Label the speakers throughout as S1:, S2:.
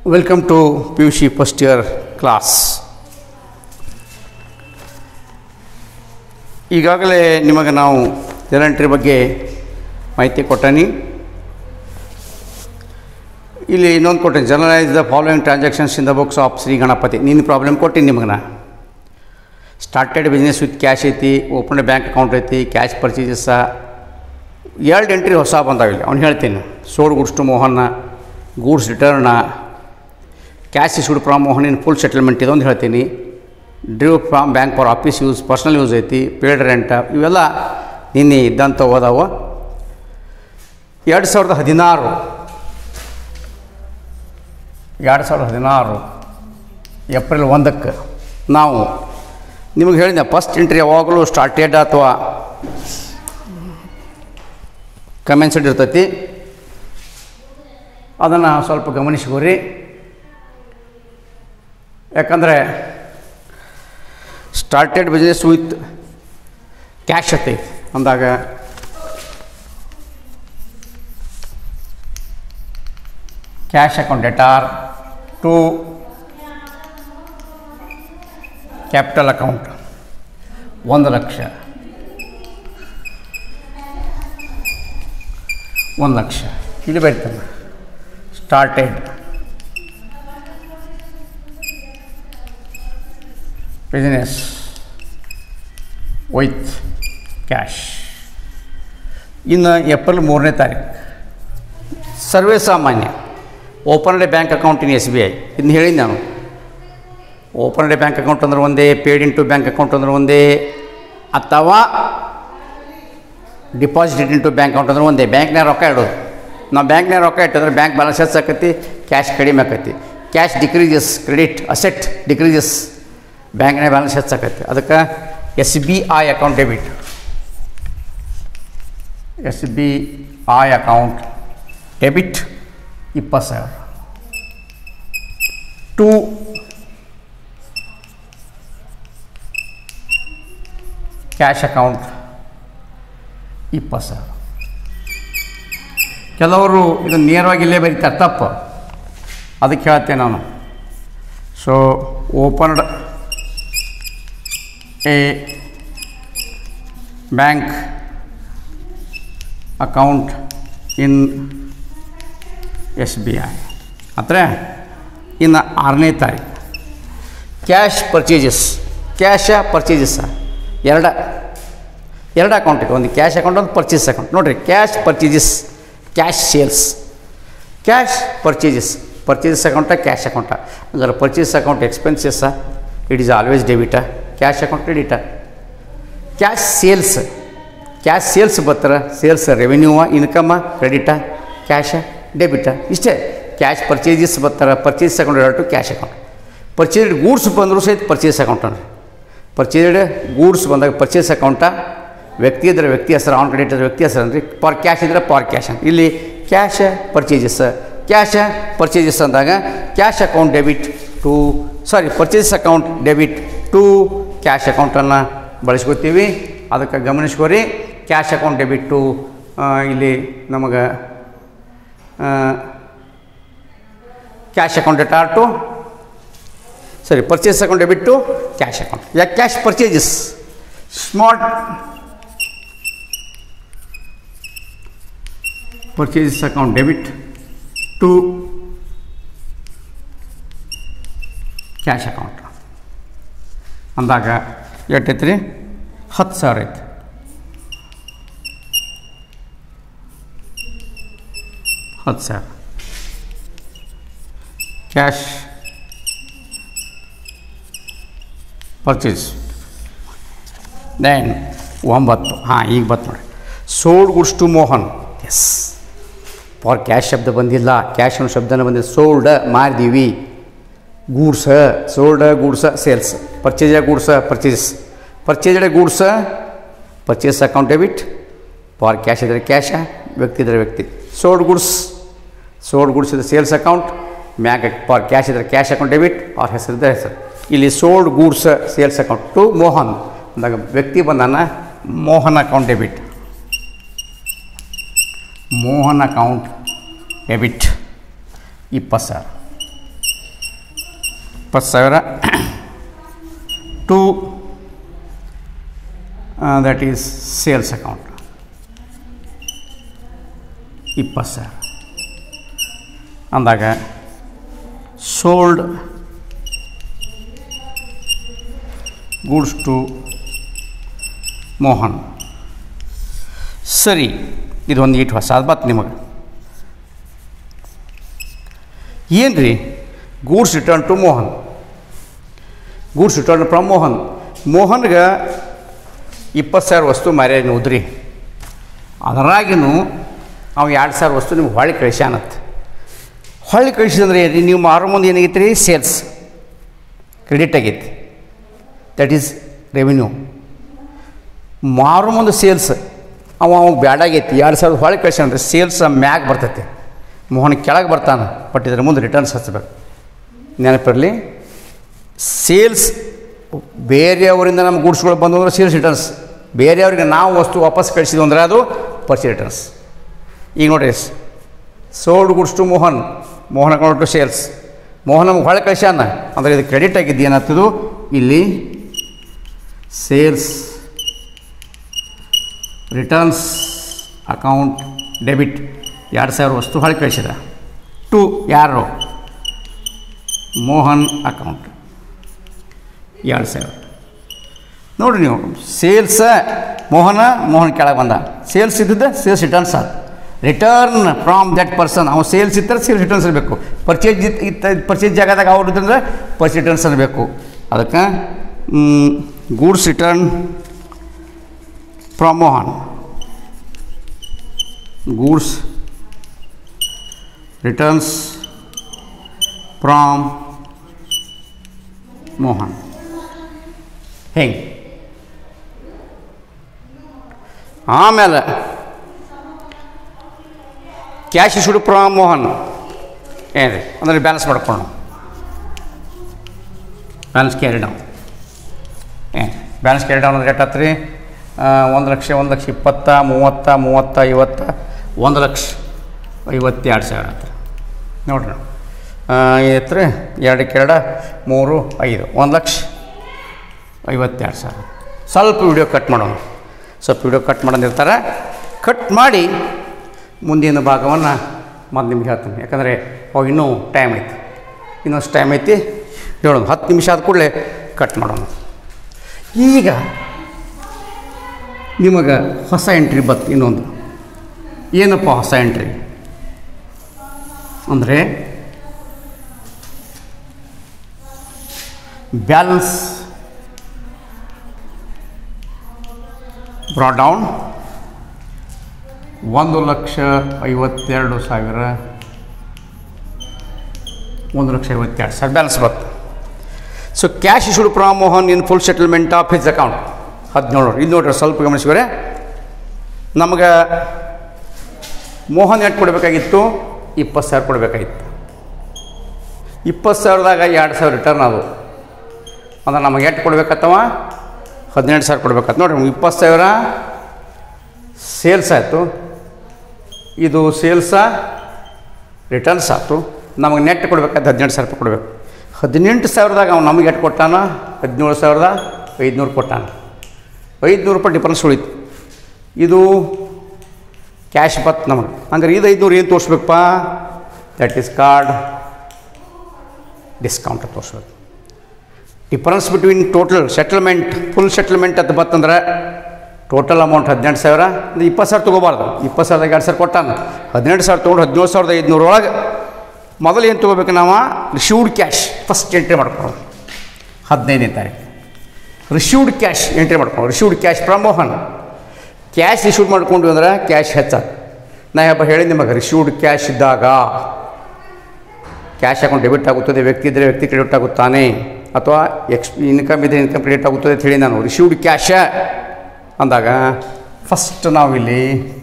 S1: welcome to P U C first year class ಈಗಾಗಲೇ ನಿಮಗೆ ನಾವು ಜಲಂಟ್ರಿ ಬಗ್ಗೆ ಮಾಹಿತಿ ಕೊಟ್ಟನಿ ಇಲ್ಲಿ ಇನ್ನೊಂದು ಕೊಟ್ಟೆ journalise the following transactions in the books of Shri Ganapati ನಿನ್ನ ಪ್ರಾಬ್ಲಮ್ ಕೊಟ್ಟಿನಿ ನಿಮಗೆ ನಾ ಸ್ಟಾರ್ಟೆಡ್ ಬಿಸ್ನೆಸ್ ವಿತ್ ಕ್ಯಾಶ್ ಐತಿ ಓಪನ್ ಬ್ಯಾಂಕ್ ಅಕೌಂಟ್ ಐತಿ ಕ್ಯಾಶ್ ಪರ್ಚೇಸಸ್ ಎರಡು ಎಂಟ್ರಿ ಹೊಸ ಬಂದಾವಿಲ್ಲ ಅವ್ನು ಹೇಳ್ತೀನಿ ಸೋಡ್ ಗುಡ್ಸ್ ಟು ಮೋಹನ್ನ goods return cash issued from Mohan in full settlement ಇದೆ ಅಂತ ಹೇಳ್ತೀನಿ drew from bank for office use personal use ಐತಿ ಪೇಡ್ ರೆಂಟ್ ಇವೆಲ್ಲ ನಿನ್ನೆ ಇದ್ದಂಥ ಹೋದಾವ ಎರಡು ಸಾವಿರದ ಹದಿನಾರು ಎರಡು ಸಾವಿರದ ಹದಿನಾರು ಏಪ್ರಿಲ್ ಒಂದಕ್ಕೆ ನಾವು ನಿಮಗೆ ಹೇಳಿದೆ ಫಸ್ಟ್ ಎಂಟ್ರಿ ಯಾವಾಗಲೂ ಸ್ಟಾರ್ಟೆಡ್ ಅಥವಾ ಕಮೆನ್ಸ್ಡ್ ಇರ್ತೈತಿ ಅದನ್ನು ಸ್ವಲ್ಪ ಗಮನಿಸ್ಕೋರಿ ಯಾಕಂದರೆ ಸ್ಟಾರ್ಟೆಡ್ ಬಿಸ್ನೆಸ್ ವಿತ್ ಕ್ಯಾಶ್ ಐತಿ ಅಂದಾಗ cash account debtor to capital account ಒಂದು ಲಕ್ಷ ಒಂದು ಲಕ್ಷ ಇಲ್ಲಿ ಬರೀತಾನೆ ಸ್ಟಾರ್ಟೆಡ್ ಬಿಸ್ನೆಸ್ ವಿತ್ ಕ್ಯಾಶ್ ಇನ್ನು ಏಪ್ರಿಲ್ ಮೂರನೇ ತಾರೀಕು ಸರ್ವೇ ಸಾಮಾನ್ಯ opened bank account in S B I ಇದನ್ನ ಹೇಳಿದ್ದು ನಾನು ಓಪನ್ ಡೇ ಬ್ಯಾಂಕ್ ಅಕೌಂಟ್ ಅಂದ್ರೆ ಒಂದೇ paid into bank account ಅಂದ್ರೆ ಒಂದೇ ಅಥವಾ deposit into bank account ಅಂದ್ರೆ ಒಂದೇ ಬ್ಯಾಂಕ್ನಾಗ ರೊಕ್ಕ ಇಡೋದು ನಾವು ಬ್ಯಾಂಕ್ನಾಗ ರೊಕ್ಕ ಇಟ್ಟಿದ್ರೆ ಬ್ಯಾಂಕ್ ಬ್ಯಾಲೆನ್ಸ್ ಹೆಚ್ಚಾಕತಿ ಕ್ಯಾಶ್ ಕಡಿಮೆ ಆಕತಿ cash decreases credit asset decreases ಬ್ಯಾಂಕ್ನಾಗ ಬ್ಯಾಲೆನ್ಸ್ ಹೆಚ್ಚಾಕತಿ ಅದಕ್ಕೆ S B I account debit S B I account debit ಇಪ್ಪತ್ತು ಸಾವಿರ ಟು ಕ್ಯಾಶ್ ಅಕೌಂಟ್ ಇಪ್ಪತ್ತು ಸಾವಿರ ಕೆಲವರು ಇದನ್ನು ನೇರವಾಗಿ ಇಲ್ಲೇ ಬರೀತಾರೆ ತಪ್ಪು ಅದಕ್ಕೆ ಹೇಳ್ತೇನೆ ನಾನು so opened a bank account in S B I ಅಂದರೆ ಇನ್ನು ಆರನೇ ತಾರೀಕು ಕ್ಯಾಶ್ ಪರ್ಚೇಜಸ್ ಕ್ಯಾಶ ಪರ್ಚೇಜಸ್ ಎರಡ ಎರಡು ಅಕೌಂಟ್ ಇದೆ ಒಂದು ಕ್ಯಾಶ್ ಅಕೌಂಟ್ ಒಂದು ಪರ್ಚೇಸ್ ಅಕೌಂಟ್ ನೋಡಿರಿ cash purchases cash sales cash purchases purchases account cash account ಹಂಗಾರೆ purchase account expenses it is always debit cash account credit cash sales cash sales ಬರ್ತಾರೆ sales revenue income credit cash debit ಇಷ್ಟೇ cash purchases ಬರ್ತಾರೆ purchase account to cash account purchased goods ಬಂದರೂ ಸಹಿತ purchase account ಅಂದ್ರೆ purchased goods ಬಂದಾಗ purchase account ವ್ಯಕ್ತಿ ಇದ್ದರೆ ವ್ಯಕ್ತಿ ಹೆಸರು ಆನ್ ಕ್ರೆಡಿಟ್ ಇದ್ರೆ ವ್ಯಕ್ತಿ ಹೆಸರು ಅಂದ್ರೆ ಪಾರ್ ಕ್ಯಾಶ್ ಇದ್ದರೆ ಪಾರ್ ಕ್ಯಾಶ್ ಅಂತ ಇಲ್ಲಿ ಕ್ಯಾಶ್ ಪರ್ಚೇಸಸ್ ಕ್ಯಾಶ್ ಪರ್ಚೇಸಸ್ ಅಂದಾಗ cash account debit to sorry purchase account debit to cash ಅಕೌಂಟನ್ನು ಬಳಸ್ಕೊತೀವಿ ಅದಕ್ಕೆ ಗಮನಿಸ್ಕೋರಿ ಕ್ಯಾಶ್ ಅಕೌಂಟ್ ಡೆಬಿಟ್ ಟು ಇಲ್ಲಿ ನಮಗೆ ಕ್ಯಾಶ್ ಅಕೌಂಟ್ ಡೆಟಾರ್ ಟು ಸರಿ purchase account debit to cash account ಯಾಕೆ cash purchases smart purchases account debit to cash account ಅಂದಾಗ ಎಷ್ಟೈತೆ ರೀ ಹತ್ತು ಸಾವಿರ ಐತೆ ಹತ್ತು ಸಾವಿರ ಕ್ಯಾಶ್ ಪರ್ಚೇಸ್ ದೆನ್ ಒಂಬತ್ತು ಹಾಂ ಈಗ ಬತ್ತು ನೋಡಿ sold goods to Mohan as for cash ಶಬ್ದ ಬಂದಿಲ್ಲ ಕ್ಯಾಶ್ ಅನ್ನೋ ಶಬ್ದನ ಬಂದಿಲ್ಲ ಸೋಲ್ಡ್ ಮಾರಿದೀವಿ goods sold goods sales purchase goods purchase purchased goods purchase account debit for cash ಇದ್ದರೆ ಕ್ಯಾಶ ವ್ಯಕ್ತಿ ಇದ್ದರೆ ವ್ಯಕ್ತಿ ಸೋಲ್ಡ್ ಗುಡ್ಸ್ ಸೋಲ್ಡ್ ಗುಡ್ಸ್ ಇದ್ರೆ ಸೇಲ್ಸ್ ಅಕೌಂಟ್ ಮ್ಯಾಗ ಫಾರ್ ಕ್ಯಾಶ್ ಇದ್ದರೆ ಕ್ಯಾಶ್ ಅಕೌಂಟ್ ಡೆಬಿಟ್ ಅವ್ರ ಹೆಸರು ಇದ್ದರೆ ಹೆಸರು ಇಲ್ಲಿ sold goods sales account to Mohan ಅಂದಾಗ ವ್ಯಕ್ತಿ ಬಂದಾನ Mohan account debit Mohan account debit ಇಪ್ಪತ್ತು ಸಾವಿರ ಇಪ್ಪತ್ತು ಸಾವಿರ to that is sales account ಇಪ್ಪತ್ತು ಸಾವಿರ ಅಂದಾಗ ಸೋಲ್ಡ್ ಗೂಡ್ಸ್ ಟು ಮೋಹನ್ ಸರಿ ಇದೊಂದು ಈಟ್ ಹೊಸ ಬತ್ತು ನಿಮಗೆ ಏನು ರೀ goods return to Mohan goods return from Mohan ಮೋಹನ್ಗೆ ಇಪ್ಪತ್ತು ಸಾವಿರ ವಸ್ತು ಮಾರ್ಯ ಉದ್ರಿ ಅದರಾಗಿನೂ ಅವ ಎರಡು ಸಾವಿರ ವಸ್ತು ನಿಮ್ಗೆ ಹೊಳ್ಳಿ ಕಳಿಸ್ಯಾನತ್ ಹೊಳ್ಳಿ ಕಳಿಸಿದಂದ್ರೆ ಏನು ನೀವು ಮಾರೋ ಮುಂದೆ ಏನಾಗೈತೆ ರೀ ಸೇಲ್ಸ್ ಕ್ರೆಡಿಟ್ ಆಗೈತಿ ದಟ್ ಈಸ್ ರೆವಿನ್ಯೂ ಮಾರು ಮುಂದೆ ಸೇಲ್ಸ್ ಅವ ಅವಾಗ ಬ್ಯಾಡಾಗೈತಿ ಎರಡು ಸಾವಿರದ ಹೊಳೆ ಕಳ್ಸ್ಯಾನ್ರಿ ಸೇಲ್ಸ್ ಮ್ಯಾಗ್ ಬರ್ತೈತಿ ಮೋಹನ್ ಕೆಳಗೆ ಬರ್ತಾನೆ ಬಟ್ ಇದ್ರ ಮುಂದೆ ರಿಟರ್ನ್ಸ್ ಹಚ್ಚಬೇಕು ನೆನಪಿರಲಿ ಸೇಲ್ಸ್ ಬೇರೆಯವರಿಂದ ನಮ್ಮ ಗೂಡ್ಸ್ಗಳು ಬಂದು ಅಂದ್ರೆ ಸೇಲ್ಸ್ ರಿಟರ್ನ್ಸ್ ಬೇರೆಯವ್ರಿಗೆ ನಾವು ವಸ್ತು ವಾಪಸ್ ಕಳಿಸಿದ್ವು ಅಂದ್ರೆ ಅದು ಪರ್ಚಿ ರಿಟರ್ನ್ಸ್ ಈಗ ನೋಡ್ರಿ sold goods to Mohan Mohan account to sales Mohan ನಮ್ಗೆ ಹೊಳೆ ಕಳಿಸ್ಯಾನ ಅಂದರೆ ಇದು ಕ್ರೆಡಿಟ್ ಆಗಿದ್ದು ಏನಾಗ್ತದು ಇಲ್ಲಿ ಸೇಲ್ಸ್ ರಿಟರ್ನ್ಸ್ ಅಕೌಂಟ್ ಡೆಬಿಟ್ ಎರಡು ಸಾವಿರ ವಸ್ತು ಹೊಳೆ ಕಳಿಸಿದ ಟು ಯಾರು ಮೋಹನ್ ಅಕೌಂಟ್ ಎರಡು ಸಾವಿರ ನೋಡಿರಿ ನೀವು ಸೇಲ್ಸ ಮೋಹನ ಮೋಹನ್ ಕೆಳಗೆ ಬಂದ ಸೇಲ್ಸ್ ಇದ್ದಿದ್ದ ಸೇಲ್ಸ್ ರಿಟರ್ನ್ಸ್ ಆದ ರಿಟರ್ನ್ ಫ್ರಾಮ್ ದಟ್ ಪರ್ಸನ್ ಅವ್ನು ಸೇಲ್ಸ್ ಇದ್ದರೆ ಸೇಲ್ಸ್ ರಿಟರ್ನ್ಸ್ ಇರಬೇಕು ಪರ್ಚೇಸ್ ಇತ್ತ ಪರ್ಚೇಸ್ ಜಾಗದಾಗ ಅವ್ರು ಇದ್ದಂದ್ರೆ ಪರ್ಚೇಸ್ ರಿಟರ್ನ್ಸ್ ಇರಬೇಕು ಅದಕ್ಕೆ goods return from Mohan goods returns from Mohan ಹೆಂಗೆ ಆಮೇಲೆ ಕ್ಯಾಶ್ ಇಶ್ಯೂಡ್ ಫ್ರಾಮ್ ಮೋಹನ್ ಏನ್ರಿ ಅಂದರೆ ಬ್ಯಾಲೆನ್ಸ್ ಮಾಡ್ಕೊಂಡು ಬ್ಯಾಲೆನ್ಸ್ ಕ್ಯಾರಿ ಡೌನ್ ಏನು ಬ್ಯಾಲೆನ್ಸ್ ಕ್ಯಾರಿ ಡೌನ್ ಅಂದ್ರೆ ಎಷ್ಟು ರೀ ಒಂದು ಲಕ್ಷ ಒಂದು ಲಕ್ಷ ಇಪ್ಪತ್ತ ಮೂವತ್ತ ಮೂವತ್ತ ಐವತ್ತ ಒಂದು ಲಕ್ಷ ಐವತ್ತೆರಡು ಸಾವಿರ ಆಯ್ತು ನೋಡ್ರಿ ಎಷ್ಟು ರೀ ಎರಡಕ್ಕೆ ಎರಡು ಮೂರು ಐದು ಒಂದು ಲಕ್ಷ ಐವತ್ತೆರಡು ಸಾವಿರ ಸ್ವಲ್ಪ ವಿಡಿಯೋ ಕಟ್ ಮಾಡೋಣ ಸ್ವಲ್ಪ ವಿಡಿಯೋ ಕಟ್ ಮಾಡೋದಿರ್ತಾರೆ ಕಟ್ ಮಾಡಿ ಮುಂದಿನ ಭಾಗವನ್ನು ಮತ್ತೆ ನಿಮ್ಗೆ ಹೇಳ್ತೀನಿ ಯಾಕಂದರೆ ಅವಾಗ ಇನ್ನೂ ಟೈಮ್ ಐತಿ ಇನ್ನೊಂದು ಟೈಮ್ ಐತಿ ಹೇಳೋದು ಹತ್ತು ನಿಮಿಷ ಆದ ಕೂಡಲೇ ಕಟ್ ಮಾಡೋಣ ಈಗ ನಿಮಗೆ ಹೊಸ ಎಂಟ್ರಿ ಬತ್ತು ಇನ್ನೊಂದು ಏನಪ್ಪ ಹೊಸ ಎಂಟ್ರಿ ಅಂದರೆ ಬ್ಯಾಲೆನ್ಸ್ ಬ್ರಾಡ್ ಡೌನ್ ಒಂದು ಲಕ್ಷ ಐವತ್ತೆರಡು ಸಾವಿರ ಒಂದು ಲಕ್ಷ ಐವತ್ತೆರಡು ಸಾವಿರ ಬ್ಯಾಲೆನ್ಸ್ ಬತ್ತು so cash issued from Mohan in full settlement of his account ಹದಿನೇಳು ಇದು ನೋಡ್ರಿ ಸ್ವಲ್ಪ ಗಮನಿಸಿದ್ರೆ ನಮಗೆ ಮೋಹನ್ ಎಷ್ಟು ಕೊಡಬೇಕಾಗಿತ್ತು ಇಪ್ಪತ್ತು ಸಾವಿರ ಕೊಡಬೇಕಾಗಿತ್ತು ಇಪ್ಪತ್ತು ಸಾವಿರದಾಗ ಎರಡು ಸಾವಿರ ರಿಟರ್ನ್ ಅದು ಅಂದ್ರೆ ನಮಗೆ ಎಷ್ಟು ಕೊಡ್ಬೇಕತ್ತವ ಹದಿನೆಂಟು ಸಾವಿರ ಕೊಡ್ಬೇಕತ್ತ ನೋಡಿರಿ ಇಪ್ಪತ್ತು ಸಾವಿರ ಸೇಲ್ಸ್ ಆಯಿತು ಇದು ಸೇಲ್ಸ ರಿಟರ್ನ್ಸ್ ಆಯ್ತು ನಮಗೆ ನೆಟ್ ಕೊಡ್ಬೇಕಾದ್ರೆ ಹದಿನೆಂಟು ಸಾವಿರ ರೂಪಾಯಿ ಕೊಡಬೇಕು ಹದಿನೆಂಟು ಸಾವಿರದಾಗ ಅವ್ನು ನಮಗೆ ಎಷ್ಟು ಕೊಟ್ಟಾನ ಹದಿನೇಳು ಸಾವಿರದ ಐದುನೂರು ಕೊಟ್ಟಾನ ಐದುನೂರು ರೂಪಾಯಿ ಡಿಫ್ರೆನ್ಸ್ ಉಳಿತು ಇದು ಕ್ಯಾಶ್ ಬತ್ತು ನಮಗೆ ಹಂಗಾರೆ ಇದು ಐದುನೂರು ಏನು ತೋರಿಸ್ಬೇಕಪ್ಪ ದಟ್ ಈಸ್ ಕಾರ್ಡ್ ಡಿಸ್ಕೌಂಟ್ ತೋರಿಸ್ಬೇಕು difference between total settlement full settlement ಅಂತ ಬತ್ತಂದ್ರೆ ಟೋಟಲ್ ಅಮೌಂಟ್ ಹದಿನೆಂಟು ಸಾವಿರ ಇದು ಇಪ್ಪತ್ತು ಸಾವಿರ ತೊಗೋಬಾರ್ದು ಇಪ್ಪತ್ತು ಸಾವಿರದ ಎರಡು ಸಾವಿರ ಕೊಟ್ಟಾನ ಹದಿನೆಂಟು ಸಾವಿರ ತೊಗೊಂಡು ಹದಿನೇಳು ಸಾವಿರದ ಐದುನೂರು ಒಳಗೆ ಮೊದಲು ಏನು ತೊಗೋಬೇಕು ನಾವು ರಿಶೀವ್ಡ್ ಕ್ಯಾಶ್ ಫಸ್ಟ್ ಎಂಟ್ರಿ ಮಾಡ್ಕೊಳ್ಳೋದು ಹದಿನೈದನೇ ತಾರೀಕು ರಿಶೀವ್ಡ್ ಕ್ಯಾಶ್ ಎಂಟ್ರಿ ಮಾಡ್ಕೊಳ್ಳೋದು ರಿಶೀವ್ಡ್ ಕ್ಯಾಶ್ ಪ್ರಮೋಹನ್ ಕ್ಯಾಶ್ ರಿಶೀವ್ ಮಾಡ್ಕೊಂಡ್ವಿ ಅಂದ್ರೆ ಕ್ಯಾಶ್ ಹೆಚ್ಚ ನಾ ಹಬ್ಬ ಹೇಳಿ ನಿಮಗೆ ರಿಶೀವ್ಡ್ ಕ್ಯಾಶ್ ಇದ್ದಾಗ ಕ್ಯಾಶ್ ಅಕೌಂಟ್ ಡೆಬಿಟ್ ಆಗುತ್ತದೆ ವ್ಯಕ್ತಿ ಇದ್ದರೆ ವ್ಯಕ್ತಿ ಕ್ರೆಡಿಟ್ ಆಗುತ್ತಾನೆ ಅಥವಾ ಎಕ್ಸ್ ಇನ್ಕಮ್ ಇದ್ದರೆ ಇನ್ಕಮ್ ಕ್ರೆಡಿಟ್ ಆಗುತ್ತದೆ ಅಂತ ಹೇಳಿ ನಾನು ರಿಶೀವ್ಡ್ ಕ್ಯಾಶ ಅಂದಾಗ ಫಸ್ಟ್ ನಾವಿಲ್ಲಿ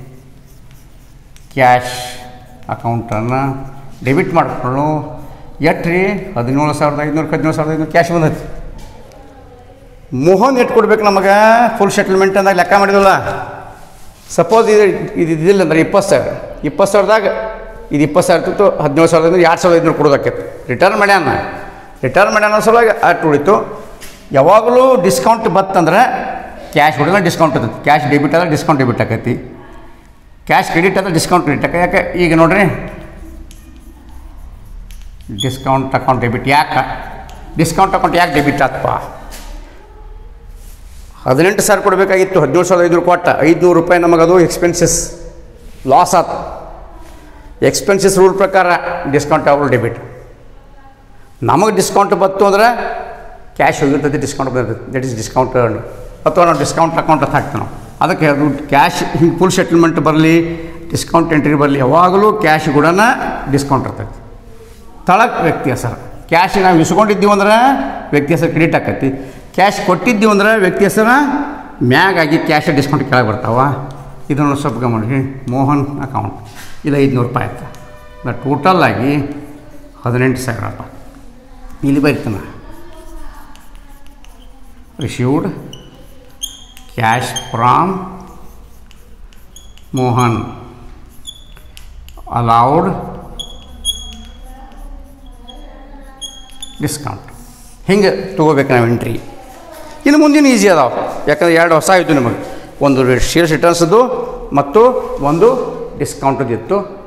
S1: ಕ್ಯಾಶ್ ಅಕೌಂಟನ್ನು ಡೆಬಿಟ್ ಮಾಡಿಕೊಂಡು ಎಷ್ಟು ರೀ ಹದಿನೇಳು ಸಾವಿರದ ಐದುನೂರು ಹದಿನೇಳು ಸಾವಿರದ ಐದುನೂರು ಕ್ಯಾಶ್ ಬಂದೈತಿ ಮೋಹನ್ ಎಷ್ಟು ಕೊಡ್ಬೇಕು ನಮಗೆ ಫುಲ್ ಸೆಟಲ್ಮೆಂಟ್ ಅಂದಾಗ ಲೆಕ್ಕ ಮಾಡಿದ್ವಲ್ಲ ಸಪೋಸ್ ಇದು ಇದು ಇದಿಲ್ಲ ಅಂದ್ರೆ ಇಪ್ಪತ್ತು ಸಾವಿರ ಇಪ್ಪತ್ತು ಸಾವಿರದಾಗ ಇದು ಇಪ್ಪತ್ತು ಸಾವಿರ ಇತ್ತು ಹದಿನೇಳು ಸಾವಿರದ ಐದುನೂರು ಎರಡು ಸಾವಿರದ ಐದುನೂರು ಕೊಡೋದಾಕೈತಿ ರಿಟರ್ನ್ ಮಾಡ್ಯಾನ ರಿಟರ್ನ್ ಮಾಡಿ ಅನ್ನೋ ಸಲುವಾಗಿ ಅಷ್ಟು ಉಳಿತು ಯಾವಾಗಲೂ ಡಿಸ್ಕೌಂಟ್ ಬತ್ತಂದ್ರೆ ಕ್ಯಾಶ್ ಹೊಡೆದ್ರೆ ಡಿಸ್ಕೌಂಟ್ ಇರ್ತೈತಿ ಕ್ಯಾಶ್ ಡೆಬಿಟ್ ಆದ್ರೆ ಡಿಸ್ಕೌಂಟ್ ಡೆಬಿಟ್ ಆಕೈತಿ ಕ್ಯಾಶ್ ಕ್ರೆಡಿಟ್ ಆದ್ರೆ ಡಿಸ್ಕೌಂಟ್ ಕ್ರೆಡಿಟ್ ಆಕ ಯಾಕೆ ಈಗ ನೋಡ್ರಿ ಡಿಸ್ಕೌಂಟ್ ಅಕೌಂಟ್ ಡೆಬಿಟ್ ಯಾಕೆ ಡಿಸ್ಕೌಂಟ್ ಅಕೌಂಟ್ ಯಾಕೆ ಡೆಬಿಟ್ ಆತಪ್ಪ ಹದಿನೆಂಟು ಸಾವಿರ ಕೊಡಬೇಕಾಗಿತ್ತು ಹದಿನೇಳು ಸಾವಿರದ ಐದುನೂರು ಕೊಟ್ಟ ಐದುನೂರು ರೂಪಾಯಿ ನಮಗದು ಎಕ್ಸ್ಪೆನ್ಸಸ್ ಲಾಸ್ ಆತು ಎಕ್ಸ್ಪೆನ್ಸಸ್ ರೂಲ್ ಪ್ರಕಾರ ಡಿಸ್ಕೌಂಟ್ ಅವರು ಡೆಬಿಟ್ ನಮಗೆ ಡಿಸ್ಕೌಂಟ್ ಬಂತು ಅಂದ್ರೆ ಕ್ಯಾಶ್ ಹೋಗಿರ್ತೈತಿ ಡಿಸ್ಕೌಂಟ್ ಬರ್ತೈತಿ ದಟ್ ಇಸ್ ಡಿಸ್ಕೌಂಟ್ ಅಥವಾ ನಾವು ಡಿಸ್ಕೌಂಟ್ ಅಕೌಂಟ್ ಅಂತ ಹಾಕ್ತೀವಿ ನಾವು ಅದಕ್ಕೆ ಅದು ಕ್ಯಾಶ್ ಹಿಂಗೆ ಫುಲ್ ಸೆಟಲ್ಮೆಂಟ್ ಬರಲಿ ಡಿಸ್ಕೌಂಟ್ ಎಂಟ್ರಿ ಬರಲಿ ಯಾವಾಗಲೂ ಕ್ಯಾಶ್ ಕೂಡ ಡಿಸ್ಕೌಂಟ್ ಇರ್ತೈತಿ ತಳಕ್ಕೆ ವ್ಯಕ್ತಿ ಹೆಸರು ಕ್ಯಾಶ್ ನಾವು ಇಸ್ಕೊಂಡಿದ್ದೀವಿ ಅಂದ್ರೆ ವ್ಯಕ್ತಿ ಹೆಸರು ಕ್ರೆಡಿಟ್ ಆಕೈತಿ ಕ್ಯಾಶ್ ಕೊಟ್ಟಿದ್ದೀವಿ ಅಂದ್ರೆ ವ್ಯಕ್ತಿ ಹೆಸರು ಮ್ಯಾಗಾಗಿ ಕ್ಯಾಶ್ ಡಿಸ್ಕೌಂಟ್ ಕೆಳಗೆ ಬರ್ತಾವ ಇದನ್ನು ಸ್ವಲ್ಪ ಗಮನಿಸಿ ಮೋಹನ್ ಅಕೌಂಟ್ ಇದು ಐದುನೂರು ರೂಪಾಯಿ ಆಯ್ತು ನಾ ಟೋಟಲ್ ಆಗಿ ಹದಿನೆಂಟು ಸಾವಿರ ರೂಪಾಯಿ ಇಲ್ಲಿ ಬರೀತಾನೆ received cash from Mohan allowed discount ಹಿಂಗೆ ತೊಗೋಬೇಕು ನಾವು ಎಂಟ್ರಿ ಇನ್ನು ಮುಂದಿನ ಈಸಿ ಅದಾವೆ ಯಾಕಂದ್ರೆ ಎರಡು ಹೊಸ ಆಯಿತು ನಿಮಗೆ ಒಂದು ಶೇರ್ಸ್ ರಿಟರ್ನ್ಸ್ದು ಮತ್ತು ಒಂದು ಡಿಸ್ಕೌಂಟದ್ದು ಇತ್ತು